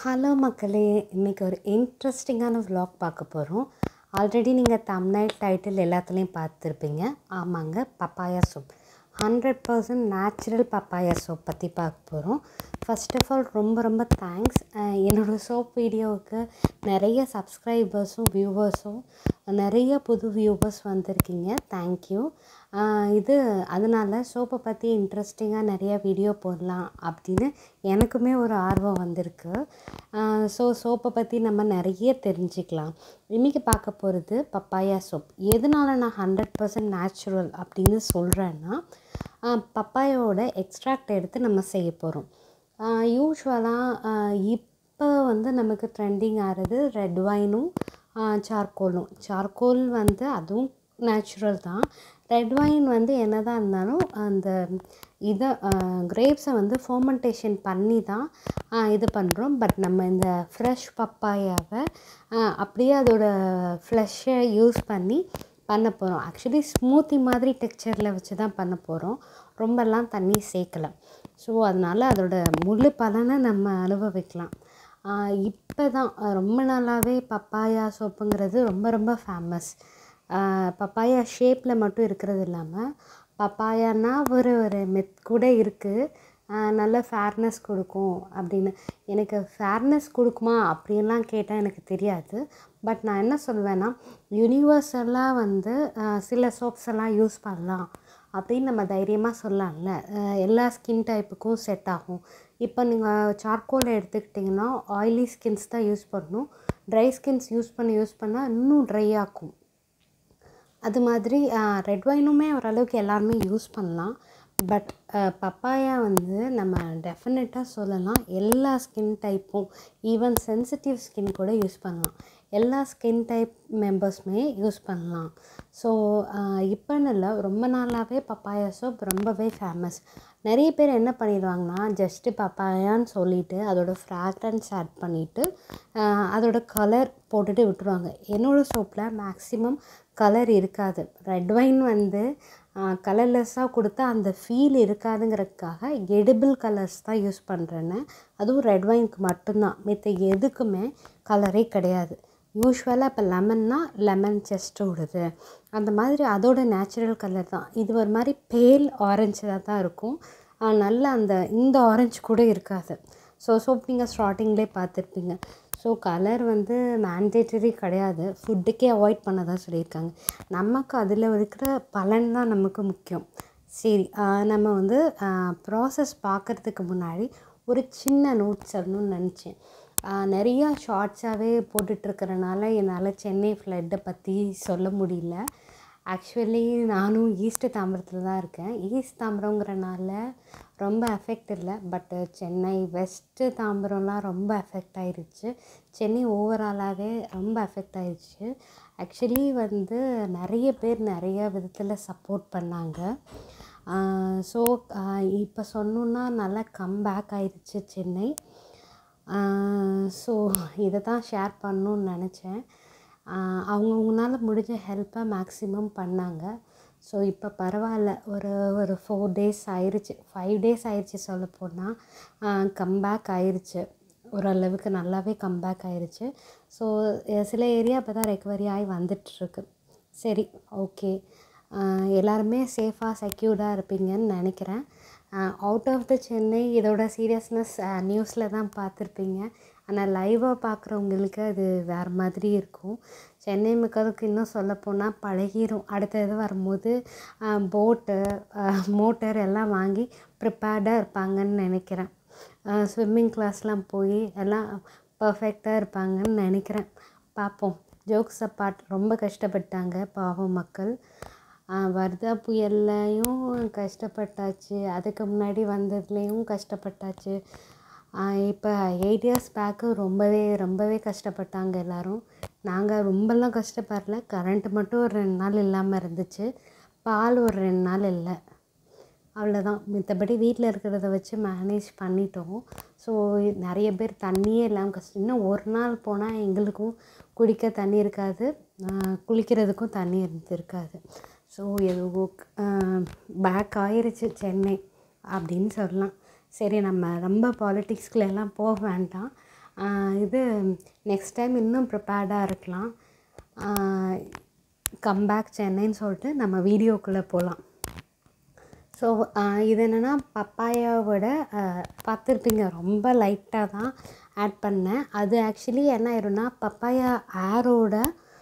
hello மக்களே இன்றைக்கி ஒரு இன்ட்ரெஸ்டிங்கான vlog பார்க்க போகிறோம் ஆல்ரெடி நீங்கள் தம்னைல் டைட்டில் எல்லாத்துலேயும் பார்த்துருப்பீங்க ஆமாங்க papaya soap hundred percent natural papaya soap பற்றி பார்க்க போகிறோம் ஃபர்ஸ்ட் ஆஃப் ஆல் ரொம்ப ரொம்ப தேங்க்ஸ் என்னோடய சோப் வீடியோவுக்கு நிறைய சப்ஸ்கிரைபர்ஸும் வியூவர்ஸும் நிறைய புது வியூவர்ஸ் வந்திருக்கீங்க தேங்க்யூ இது அதனால் சோப்பை பற்றி இன்ட்ரெஸ்டிங்காக நிறைய வீடியோ போடலாம் அப்படின்னு எனக்குமே ஒரு ஆர்வம் வந்திருக்கு ஸோ சோப்பை பற்றி நம்ம நிறைய தெரிஞ்சுக்கலாம் இன்றைக்கி பார்க்க போகிறது பப்பாயா சோப் எதனால நான் ஹண்ட்ரட் பர்சன்ட் நேச்சுரல் அப்படின்னு சொல்கிறேன்னா பப்பாயோட எக்ஸ்ட்ராக்ட் எடுத்து நம்ம செய்ய போகிறோம் யூஸ்வலாக இப்போ வந்து நமக்கு ட்ரெண்டிங் ஆகிறது ரெட் வைனும் சார்கோலும் சார்கோல் வந்து அதுவும் நேச்சுரல் தான் ரெட் வைன் வந்து என்ன தான் இருந்தாலும் அந்த இதை கிரேப்ஸை வந்து ஃபோமெண்டேஷன் பண்ணி தான் இது பண்ணுறோம் பட் நம்ம இந்த ஃப்ரெஷ் பப்பாயாவை அப்படியே அதோட ஃப்ளஷை யூஸ் பண்ணி பண்ண போகிறோம் ஆக்சுவலி ஸ்மூத்தி மாதிரி டெக்ஸ்சரில் வச்சு தான் பண்ண போகிறோம் ரொம்பலாம் தண்ணி சேர்க்கலை ஸோ அதனால் அதோட முழு பலனை நம்ம அனுபவிக்கலாம் இப்போ தான் ரொம்ப நாளாகவே பப்பாயா சோப்புங்கிறது ரொம்ப ரொம்ப ஃபேமஸ் பப்பாயா ஷேப்பில் மட்டும் இருக்கிறது இல்லாமல் பப்பாயானா ஒரு ஒரு மெத் கூட இருக்குது நல்ல ஃபேர்னஸ் கொடுக்கும் அப்படின்னு எனக்கு ஃபேர்னஸ் கொடுக்குமா அப்படின்லாம் கேட்டால் எனக்கு தெரியாது பட் நான் என்ன சொல்வேன்னா யூனிவர்சலாக வந்து சில சோப்ஸ் எல்லாம் யூஸ் பண்ணலாம் அப்படின்னு நம்ம தைரியமாக சொல்லலாம்ல எல்லா ஸ்கின் டைப்புக்கும் செட் ஆகும் இப்போ நீங்கள் சார்கோல் எடுத்துக்கிட்டிங்கன்னா ஆயிலி ஸ்கின்ஸ் தான் யூஸ் பண்ணணும் ட்ரை ஸ்கின்ஸ் யூஸ் பண்ணி யூஸ் பண்ணால் இன்னும் ட்ரை ஆக்கும் அது மாதிரி ரெட் வைனுமே ஓரளவுக்கு எல்லாருமே யூஸ் பண்ணலாம் பட் பப்பாயா வந்து நம்ம டெஃபினட்டாக சொல்லலாம் எல்லா ஸ்கின் டைப்பும் ஈவன் சென்சிட்டிவ் ஸ்கின் கூட யூஸ் பண்ணலாம் எல்லா ஸ்கின் டைப் மெம்பர்ஸுமே யூஸ் பண்ணலாம் ஸோ இப்போன்னு இல்லை ரொம்ப நாளாகவே பப்பாயா சோப் ரொம்பவே ஃபேமஸ் நிறைய பேர் என்ன பண்ணிடுவாங்கன்னா ஜஸ்ட்டு பப்பாயான்னு சொல்லிவிட்டு அதோடய ஃப்ராக்ரன்ஸ் ஆட் பண்ணிவிட்டு அதோட கலர் போட்டுட்டு விட்டுருவாங்க என்னோடய சோப்பில் மேக்ஸிமம் கலர் இருக்காது ரெட் வைன் வந்து கலர்லெஸ்ஸாக கொடுத்தா அந்த ஃபீல் இருக்காதுங்கிறதுக்காக எடிபிள் கலர்ஸ் தான் யூஸ் பண்ணுறேன்னு அதுவும் ரெட் வைனுக்கு மட்டும்தான் மித்த எதுக்குமே கலரே கிடையாது யூஸ்வலாக இப்போ லெமன்னா லெமன் செஸ்ட்டு விடுது அந்த மாதிரி அதோட நேச்சுரல் கலர் தான் இது ஒரு மாதிரி பேல் ஆரஞ்சாக தான் இருக்கும் நல்ல அந்த இந்த ஆரஞ்சு கூட இருக்காது ஸோ சோப் நீங்கள் ஸ்டார்டிங்லேயே பார்த்துருப்பீங்க ஸோ கலர் வந்து மேண்டேட்டரி கிடையாது ஃபுட்டுக்கே அவாய்ட் பண்ண தான் சொல்லியிருக்காங்க நமக்கு அதில் இருக்கிற பலன் தான் நமக்கு முக்கியம் சரி நம்ம வந்து ப்ராசஸ் பார்க்குறதுக்கு முன்னாடி ஒரு சின்ன நோட் சொல்லணும்னு நினச்சேன் நிறையா ஷார்ட்ஸாகவே போட்டுட்ருக்கிறனால என்னால் சென்னை ஃப்ளட்டை பற்றி சொல்ல முடியல ஆக்சுவலி நானும் ஈஸ்ட் தாம்பரத்தில் தான் இருக்கேன் ஈஸ்ட் தாம்பரங்கிறனால ரொம்ப எஃபெக்ட் இல்லை பட்டு சென்னை வெஸ்ட்டு தாம்பரம்லாம் ரொம்ப எஃபெக்ட் ஆயிடுச்சு சென்னை ஓவராலாகவே ரொம்ப எஃபெக்ட் ஆயிடுச்சு ஆக்சுவலி வந்து நிறைய பேர் நிறைய விதத்தில் சப்போர்ட் பண்ணாங்க ஸோ இப்போ சொன்னோன்னா நல்லா கம்பேக் ஆயிடுச்சு சென்னை ஸோ இதை தான் ஷேர் பண்ணணுன்னு நினச்சேன் அவங்கவுங்களால முடிஞ்ச ஹெல்ப்பை மேக்ஸிமம் பண்ணாங்க ஸோ இப்போ பரவாயில்ல ஒரு ஒரு ஃபோர் டேஸ் ஆயிடுச்சு ஃபைவ் டேஸ் ஆயிடுச்சு சொல்லப்போனால் கம்பேக் ஆயிடுச்சு ஓரளவுக்கு நல்லாவே கம்பேக் ஆயிடுச்சு ஸோ சில ஏரியா இப்போ தான் ரெக்கவரி ஆகி வந்துட்டுருக்கு சரி ஓகே எல்லாருமே சேஃபாக செக்யூர்டாக இருப்பீங்கன்னு நினைக்கிறேன் அவுட் ஆஃப் த சென்னை இதோட சீரியஸ்னஸ் நியூஸில் தான் பார்த்துருப்பீங்க ஆனால் லைவாக பார்க்குறவங்களுக்கு அது வேறு மாதிரி இருக்கும் சென்னை மக்களுக்கு இன்னும் சொல்லப்போனால் பழகிரும் அடுத்த இது வரும்போது போட்டு மோட்டர் எல்லாம் வாங்கி ப்ரிப்பேர்டாக இருப்பாங்கன்னு நினைக்கிறேன் ஸ்விம்மிங் கிளாஸ்லாம் போய் எல்லாம் பர்ஃபெக்டாக இருப்பாங்கன்னு நினைக்கிறேன் பார்ப்போம் ஜோக்ஸ் அப்பார்ட் ரொம்ப கஷ்டப்பட்டாங்க பாவம் மக்கள் வர்தா புயல்லையும் கஷ்டப்பட்டாச்சு அதுக்கு முன்னாடி வந்ததுலேயும் கஷ்டப்பட்டாச்சு இப்போ எயிட் இயர்ஸ் பேக்கு ரொம்பவே ரொம்பவே கஷ்டப்பட்டாங்க எல்லோரும் நாங்கள் ரொம்பலாம் கஷ்டப்படல கரண்ட் மட்டும் ஒரு ரெண்டு நாள் இல்லாமல் இருந்துச்சு பால் ஒரு ரெண்டு நாள் இல்லை அவ்வளோதான் மித்தபடி வீட்டில் இருக்கிறத வச்சு மேனேஜ் பண்ணிட்டோம் ஸோ நிறைய பேர் தண்ணியே இல்லாமல் கஷ்டம் இன்னும் ஒரு நாள் போனால் எங்களுக்கும் குடிக்க தண்ணி இருக்காது குளிக்கிறதுக்கும் தண்ணி இருந்திருக்காது ஸோ எதுவோ பேக் ஆயிருச்சு சென்னை அப்படின்னு சொல்லலாம் சரி நம்ம ரொம்ப பாலிட்டிக்ஸ்குள்ள எல்லாம் போக வேண்டாம் இது நெக்ஸ்ட் டைம் இன்னும் ப்ரிப்பேர்டாக இருக்கலாம் கம்பேக் சென்னைன்னு சொல்லிட்டு நம்ம வீடியோக்குள்ளே போகலாம் ஸோ இது என்னென்னா பப்பாயாவோட பார்த்துருப்பீங்க ரொம்ப லைட்டாக தான் ஆட் பண்ணேன் அது ஆக்சுவலி என்ன ஆயிரும்னா பப்பாயா ஏரோட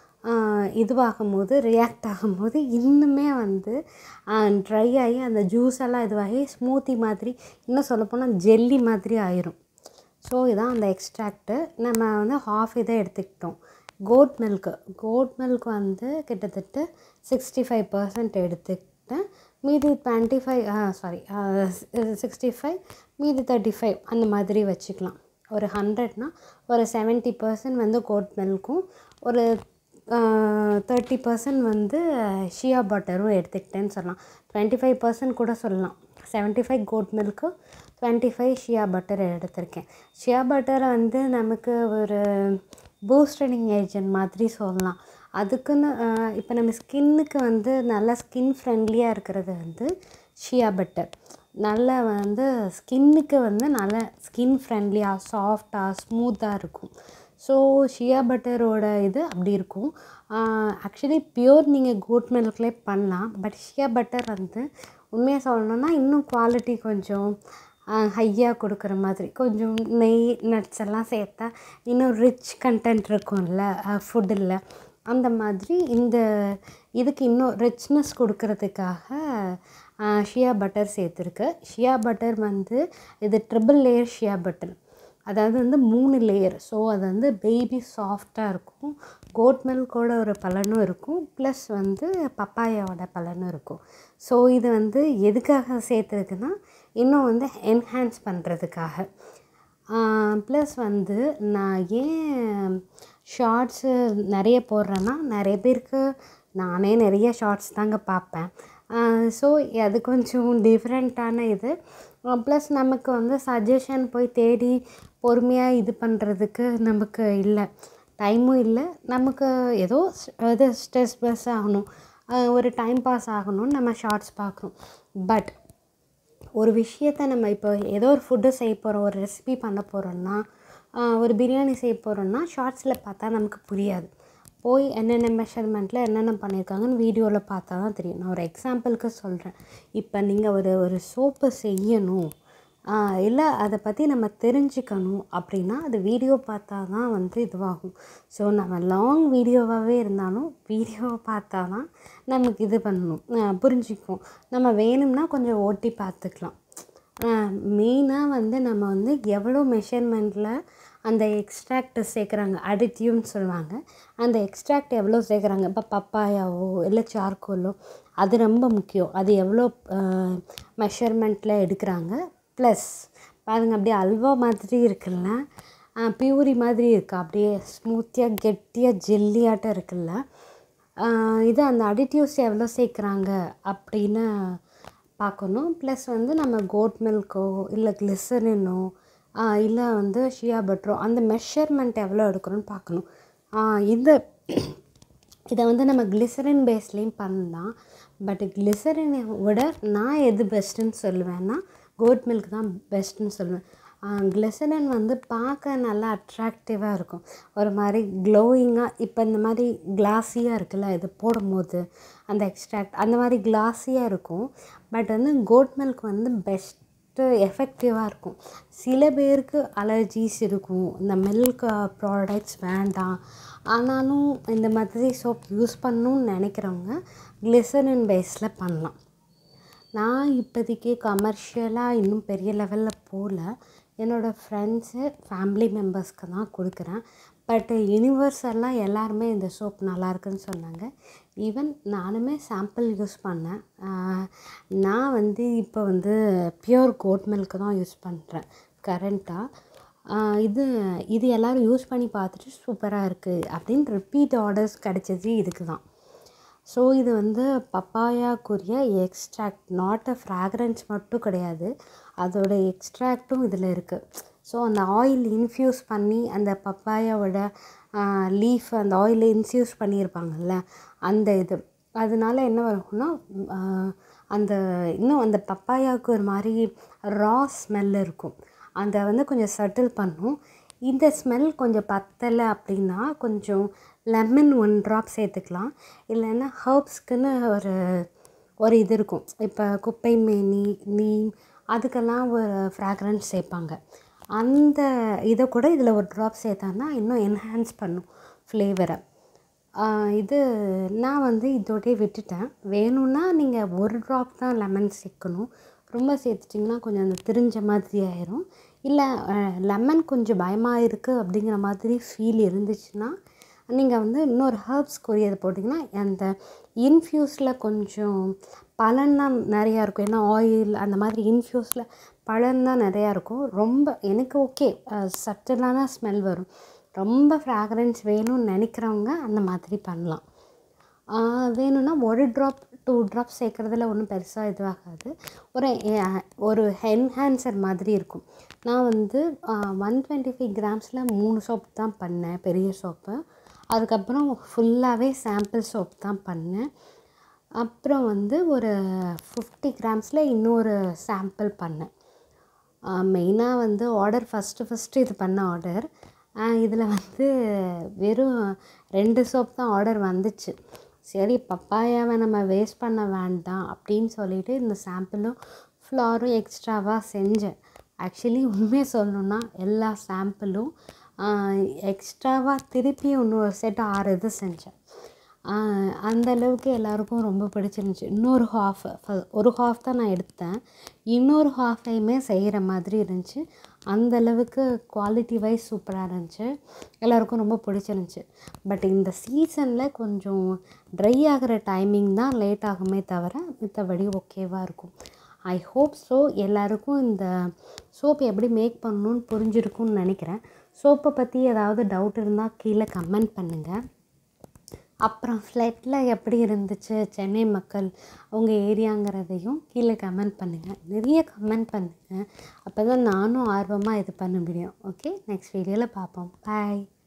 இதுவாகும் போது ரியாக்ட் ஆகும்போது இன்னுமே வந்து ட்ரை ஆகி அந்த ஜூஸ் எல்லாம் இதுவாகி ஸ்மூத்தி மாதிரி இன்னும் சொல்லப்போனால் ஜெல்லி மாதிரி ஆயிரும் ஸோ இதான் அந்த எக்ஸ்ட்ராக்ட்டு நம்ம வந்து ஹாஃப் இதை எடுத்துக்கிட்டோம் கோட் மில்க்கு கோட் மில்க் வந்து கிட்டத்தட்ட சிக்ஸ்டி ஃபைவ் பர்சன்ட் எடுத்துக்கிட்டேன் மீதி twenty five sorry sixty five மீதி தேர்ட்டி ஃபைவ் அந்த மாதிரி வச்சுக்கலாம் ஒரு ஹண்ட்ரட்னால் ஒரு செவன்ட்டி பர்சன்ட் வந்து கோட் மில்க்கும் ஒரு தேர்ட்டி பர்சன்ட் வந்து ஷியா பட்டரும் எடுத்துக்கிட்டேன்னு சொல்லலாம் டுவெண்ட்டி ஃபைவ் பர்சன்ட் கூட சொல்லலாம் seventy five goat milk twenty five shea butter எடுத்திருக்கேன் ஷியா பட்டரை வந்து நமக்கு ஒரு பூஸ்டனிங் ஏஜென்ட் மாதிரி சொல்லலாம் அதுக்குன்னு இப்போ நம்ம ஸ்கின்னுக்கு வந்து நல்லா ஸ்கின் ஃப்ரெண்ட்லியாக இருக்கிறது வந்து ஷியா பட்டர் நல்லா வந்து ஸ்கின்னுக்கு வந்து நல்ல ஸ்கின் ஃப்ரெண்ட்லியாக சாஃப்டாக ஸ்மூத்தாக இருக்கும் ஸோ ஷியா பட்டரோட இது அப்படி இருக்கும் ஆக்சுவலி பியூர் நீங்கள் கோட் மில்க்லேயே பண்ணலாம் பட் ஷியா பட்டர் வந்து உண்மையாக சொல்லணுன்னா இன்னும் குவாலிட்டி கொஞ்சம் ஹையாக கொடுக்குற மாதிரி கொஞ்சம் நெய் நட்ஸ் எல்லாம் சேர்த்தா இன்னும் ரிச் கண்டென்ட் இருக்கும்ல ஃபுட்டில் அந்த மாதிரி இந்த இதுக்கு இன்னும் ரிச்னஸ் கொடுக்கறதுக்காக ஷியா பட்டர் சேர்த்துருக்கு ஷியா பட்டர் வந்து இது ட்ரிபிள் லேயர் ஷியா பட்டர் அதாவது வந்து மூணு லேயர் ஸோ அது வந்து பேபி சாஃப்டாக இருக்கும் கோட் மில்கோட ஒரு பலனும் இருக்கும் ப்ளஸ் வந்து பப்பாயாவோட பலனும் இருக்கும் ஸோ இது வந்து எதுக்காக சேர்த்துருக்குன்னா இன்னும் வந்து என்ஹான்ஸ் பண்ணுறதுக்காக ப்ளஸ் வந்து நான் ஏன் ஷார்ட்ஸு நிறைய போடுறேன்னா நிறைய பேருக்கு நானே நிறைய ஷார்ட்ஸ் தாங்க பார்ப்பேன் ஸோ அது கொஞ்சம் டிஃப்ரெண்ட்டான இது ப்ளஸ் நமக்கு வந்து சஜஷன் போய் தேடி பொறுமையாக இது பண்ணுறதுக்கு நமக்கு இல்லை டைமும் இல்லை நமக்கு ஏதோ இது ஸ்ட்ரெஸ் பஸ் ஆகணும் ஒரு டைம் பாஸ் ஆகணும்னு நம்ம ஷார்ட்ஸ் பார்க்குறோம் பட் ஒரு விஷயத்த நம்ம இப்போ ஏதோ ஒரு ஃபுட்டு செய்ய போகிறோம் ஒரு ரெசிபி பண்ண போகிறோன்னா ஒரு பிரியாணி செய்ய போகிறோன்னா ஷார்ட்ஸில் பார்த்தா நமக்கு புரியாது போய் என்னென்ன மெஷர்மெண்ட்டில் என்னென்ன பண்ணியிருக்காங்கன்னு வீடியோவில் பார்த்தா தான் தெரியும் நான் ஒரு எக்ஸாம்பிளுக்கு சொல்கிறேன் இப்போ நீங்கள் ஒரு ஒரு சோப்பு செய்யணும் இல்லை அதை பற்றி நம்ம தெரிஞ்சுக்கணும் அப்படின்னா அது வீடியோ பார்த்தா தான் வந்து இதுவாகும் ஸோ நம்ம லாங் வீடியோவாகவே இருந்தாலும் வீடியோவை பார்த்தா தான் நமக்கு இது பண்ணணும் புரிஞ்சிக்கும் நம்ம வேணும்னா கொஞ்சம் ஓட்டி பார்த்துக்கலாம் மெயினாக வந்து நம்ம வந்து எவ்வளோ மெஷர்மெண்ட்டில் அந்த எக்ஸ்ட்ராக்ட் சேர்க்குறாங்க அடிட்டிவ்னு சொல்லுவாங்க அந்த எக்ஸ்ட்ராக்ட் எவ்வளோ சேர்க்குறாங்க இப்போ பப்பாயாவோ இல்லை சார்கோலோ அது ரொம்ப முக்கியம் அது எவ்வளோ மெஷர்மெண்ட்டில் எடுக்கிறாங்க ப்ளஸ் பாருங்க அப்படியே அல்வா மாதிரி இருக்குல்ல பியூரி மாதிரி இருக்கு அப்படியே ஸ்மூத்தியாக கெட்டியாக ஜெல்லியாட்டம் இருக்குல்ல இது அந்த அடிட்டிவ்ஸ் எவ்வளோ சேர்க்குறாங்க அப்படின்னு பார்க்கணும் ப்ளஸ் வந்து நம்ம கோட் மில்க்கோ இல்லை கிளிசரினோ இல்லை வந்து ஷியா பட்டரோ அந்த மெஷர்மெண்ட் எவ்வளோ எடுக்கிறோன்னு பார்க்கணும் இந்த இதை வந்து நம்ம கிளிசரின் பேஸ்லேயும் பண்ணலாம் பட் கிளிசரினை விட நான் எது பெஸ்ட்டுன்னு சொல்லுவேன்னா கோட் மில்க் தான் பெஸ்ட்டுன்னு சொல்லுவேன் கிளிசரின் வந்து பார்க்க நல்லா அட்ராக்டிவாக இருக்கும் ஒரு மாதிரி க்ளோயிங்காக இப்போ இந்த மாதிரி கிளாஸியாக இருக்குல்ல இது போடும்போது அந்த எக்ஸ்ட்ராக்ட் அந்த மாதிரி கிளாஸியாக இருக்கும் பட் வந்து கோட் மில்க் வந்து பெஸ்ட்டு எஃபெக்டிவாக இருக்கும் சில பேருக்கு அலர்ஜிஸ் இருக்கும் இந்த மில்க் ப்ராடக்ட்ஸ் வேண்டாம் ஆனாலும் இந்த மாதிரி சோப் யூஸ் பண்ணணும்னு நினைக்கிறவங்க கிளிசரின் பேஸில் பண்ணலாம் நான் இப்போதைக்கு கமர்ஷியலாக இன்னும் பெரிய லெவலில் போகல என்னோடய ஃப்ரெண்ட்ஸு ஃபேமிலி மெம்பர்ஸ்க்கு தான் கொடுக்குறேன் பட் யூனிவர்சலாக எல்லாருமே இந்த சோப் நல்லாயிருக்குன்னு சொன்னாங்க ஈவன் நானுமே சாம்பிள் யூஸ் பண்ணேன் நான் வந்து இப்போ வந்து பியூர் கோட் மில்க் தான் யூஸ் பண்ணுறேன் கரண்ட்டாக இது இது எல்லோரும் யூஸ் பண்ணி பார்த்துட்டு சூப்பராக இருக்குது அப்படின்னு ரிப்பீட் ஆர்டர்ஸ் கிடச்சது இதுக்கு தான் ஸோ இது வந்து பப்பாயாக்குரிய எக்ஸ்ட்ராக்ட் நாட் அ ஃப்ராக்ரன்ஸ் மட்டும் கிடையாது அதோட எக்ஸ்ட்ராக்டும் இதில் இருக்குது ஸோ அந்த ஆயில் இன்ஃப்யூஸ் பண்ணி அந்த பப்பாயாவோட லீஃப் அந்த ஆயில் இன்ஃப்யூஸ் பண்ணியிருப்பாங்கல்ல அந்த இது அதனால என்ன வரும்னா அந்த இன்னும் அந்த பப்பாயாவுக்கு ஒரு மாதிரி ரா ஸ்மெல் இருக்கும் அதை வந்து கொஞ்சம் சட்டில் பண்ணும் இந்த ஸ்மெல் கொஞ்சம் பத்தலை அப்படின்னா கொஞ்சம் லெமன் ஒன் ட்ராப் சேர்த்துக்கலாம் இல்லைன்னா ஹர்ப்ஸ்க்குன்னு ஒரு ஒரு இது இருக்கும் இப்போ குப்பை மேனி நீம் அதுக்கெல்லாம் ஒரு ஃப்ராக்ரன்ஸ் சேர்ப்பாங்க அந்த இதை கூட இதில் ஒரு ட்ராப் சேர்த்தான்னா இன்னும் என்ஹான்ஸ் பண்ணும் ஃப்ளேவரை இது நான் வந்து இதோடய விட்டுட்டேன் வேணும்னா நீங்கள் ஒரு ட்ராப் தான் லெமன் சேர்க்கணும் ரொம்ப சேர்த்துட்டிங்கன்னா கொஞ்சம் அந்த திரிஞ்ச மாதிரி ஆயிரும் இல்லை லெமன் கொஞ்சம் பயமாக இருக்குது அப்படிங்கிற மாதிரி ஃபீல் இருந்துச்சுன்னா நீங்கள் வந்து இன்னொரு ஹர்ப்ஸ் கொரியதை போட்டிங்கன்னா அந்த இன்ஃப்யூஸில் கொஞ்சம் பலன் தான் நிறையா இருக்கும் ஏன்னா ஆயில் அந்த மாதிரி இன்ஃப்யூஸில் பலன் தான் நிறையா இருக்கும் ரொம்ப எனக்கு ஓகே சட்டிலான ஸ்மெல் வரும் ரொம்ப ஃப்ராக்ரன்ஸ் வேணும்னு நினைக்கிறவங்க அந்த மாதிரி பண்ணலாம் வேணும்னா ஒரு ட்ராப் டூ ட்ராப் சேர்க்குறதுல ஒன்றும் பெருசாக இதுவாகாது ஒரு ஒரு என்ஹான்சர் மாதிரி இருக்கும் நான் வந்து ஒன் டுவெண்ட்டி ஃபைவ் கிராம்ஸில் மூணு சோப் தான் பண்ணேன் பெரிய சோப்பு அதுக்கப்புறம் ஃபுல்லாகவே சாம்பிள் சோப் தான் பண்ணேன் அப்புறம் வந்து ஒரு ஃபிஃப்டி கிராம்ஸில் இன்னொரு சாம்பிள் பண்ணேன் மெயினாக வந்து ஆர்டர் ஃபஸ்ட்டு ஃபஸ்ட்டு இது பண்ண ஆர்டர் இதில் வந்து வெறும் ரெண்டு சோப் தான் ஆர்டர் வந்துச்சு சரி பப்பாயாவை நம்ம வேஸ்ட் பண்ண வேண்டாம் அப்படின்னு சொல்லிட்டு இந்த சாம்பிளும் ஃப்ளாரும் எக்ஸ்ட்ராவாக செஞ்சேன் ஆக்சுவலி உண்மையை சொல்லணுன்னா எல்லா சாம்பிளும் எக்ஸ்ட்ராவாக திருப்பி இன்னொரு செட் ஆறு இது செஞ்சேன் அந்த அளவுக்கு எல்லாருக்கும் ரொம்ப பிடிச்சிருந்துச்சி இன்னொரு ஹாஃப் ஒரு ஹாஃப் தான் நான் எடுத்தேன் இன்னொரு ஹாஃபையுமே செய்கிற மாதிரி இருந்துச்சு அந்த அளவுக்கு குவாலிட்டி வைஸ் சூப்பராக இருந்துச்சு எல்லாருக்கும் ரொம்ப பிடிச்சிருந்துச்சி பட் இந்த சீசனில் கொஞ்சம் ட்ரை ஆகிற டைமிங் தான் லேட் ஆகுமே தவிர மித்தபடி ஓகேவாக இருக்கும் ஐ ஹோப் ஸோ எல்லாருக்கும் இந்த சோப் எப்படி மேக் பண்ணணும்னு புரிஞ்சிருக்கும்னு நினைக்கிறேன் சோப்பை பற்றி ஏதாவது டவுட் இருந்தால் கீழே கமெண்ட் பண்ணுங்கள் அப்புறம் ஃப்ளைட்டில் எப்படி இருந்துச்சு சென்னை மக்கள் அவங்க ஏரியாங்கிறதையும் கீழே கமெண்ட் பண்ணுங்கள் நிறைய கமெண்ட் பண்ணுங்கள் அப்போ தான் நானும் ஆர்வமாக இது பண்ண முடியும் ஓகே நெக்ஸ்ட் வீடியோவில் பார்ப்போம் பாய்